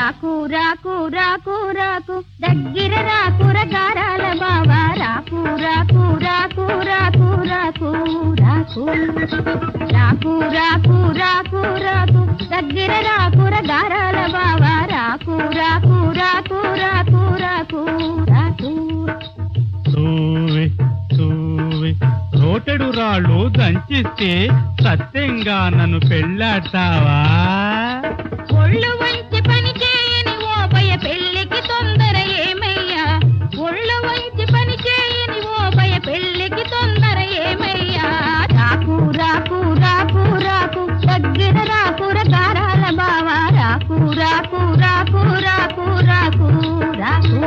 రాకు రాకు రాకు రాకు దగ్గర రాకుర గారాల బావా రాకు రాకు రాకు రాకు రాకు రాకు రాకు రాకు రాకు రాకు దగ్గర రాకుర గారాల బావా రాకు రాకు రాకు రాకు రాకు రాకు తూవి తూవి రోటెడు రాళ్ళు దంచిస్తే సత్యంగా నన్ను పెళ్ళాడతావా ఒళ్ళు వంచి పని చేయని ఓబయ పెళ్లికి తొందర ఏమయ్యా ఒళ్ళు వంచి పని చేయని ఓబయ పెళ్లికి తొందర ఏమయ్యా రాకు రాకు రాకు రాకు దగ్గర రాకుర గారాల బావా రాకు రాకు రాకు రాకు రాకు రాకు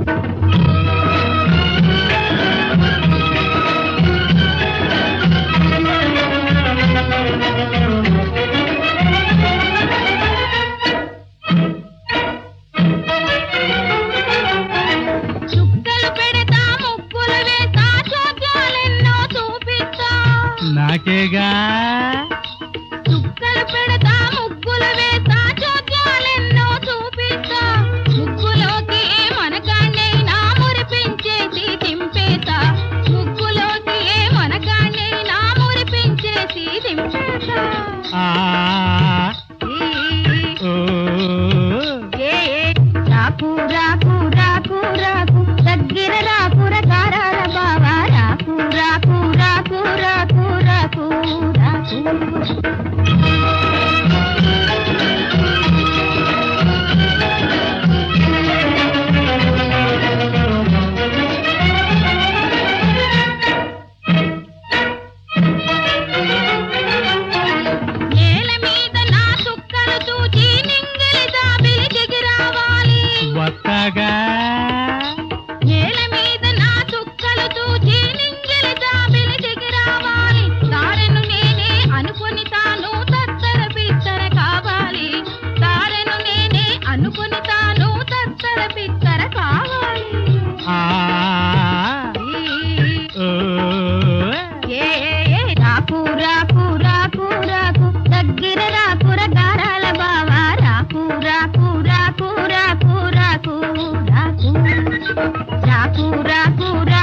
చుక్కలు పెడతా ముక్కులు వేస్తా చోద్యాలెన్నో చూపిస్తా నాకేగా చుక్కలు పెడతా ముగ్గులు వేస్తా చోద్యాలెన్నో చూపిస్తా ముగ్గులోకి ఏ మనకాన్నైనా మురిపించేసి దింపేతా ముగ్గులోకి ఏ మనకాన్నైనా మురిపించేసి దింపేతా ఆ ఈ, ఓ ఏ, ఏ, రాకు రాకు రాకు రాకు దగ్గర రాకుర కారాల బావా రాకు రాకు రాకు రాకు రాకు రాకు నేల మీద నా చుక్కలు చూచి నింగిలి దాబిలి దిగి రావాలి వత్తగా నేల మీద నా చుక్కలు చూచి నింగిలి దాబిలి దిగి రావాలి తారెను నేనే అనుకుని తాను తత్తర పిత్తర కావాలి తారెను నేనే అనుకుని తాను తత్తర పిత్తర కావాలి ఆ ఈ, ఓ ఏ ఏ, రాకు రాకు రాకు రాకు దగ్గర రాకుర గారాల బావా రాకు రాకు రాకు రాకు రాకు రాకు రాకు రాకు